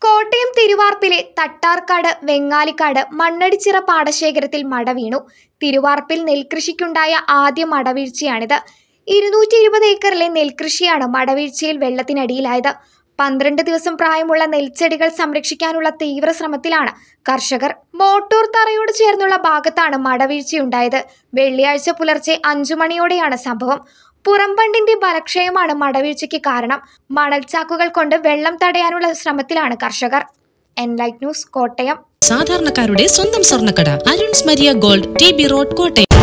കോട്ടയം തിരുവാർപ്പിലെ തട്ടാർക്കാട് വെങ്ങാലിക്കാട് മണ്ണടിച്ചിറ പാടശേഖരത്തിൽ മട വീണു തിരുവാർപ്പിൽ നെൽകൃഷിക്കുണ്ടായ ആദ്യ മടവീഴ്ചയാണിത് ഇരുന്നൂറ്റി ഇരുപത് ഏക്കറിലെ നെൽകൃഷിയാണ് മടവീഴ്ചയിൽ വെള്ളത്തിനടിയിലായത് പന്ത്രണ്ട് ദിവസം പ്രായമുള്ള നെൽച്ചെടികൾ സംരക്ഷിക്കാനുള്ള തീവ്ര ശ്രമത്തിലാണ് കർഷകർ മോട്ടോർ തറയോട് ചേർന്നുള്ള ഭാഗത്താണ് മടവീഴ്ചയുണ്ടായത് വെള്ളിയാഴ്ച പുലർച്ചെ അഞ്ചു മണിയോടെയാണ് സംഭവം പുറംബണ്ടിന്റെ ബലക്ഷയമാണ് മടവീഴ്ചയ്ക്ക് കാരണം മണൽച്ചാക്കുകൾ കൊണ്ട് വെള്ളം തടയാനുള്ള ശ്രമത്തിലാണ് കർഷകർ എൻലൈറ്റ് ന്യൂസ് കോട്ടയം സാധാരണക്കാരുടെ സ്വന്തം സ്വർണ്ണക്കട Arun's Maria gold T B road Kottayam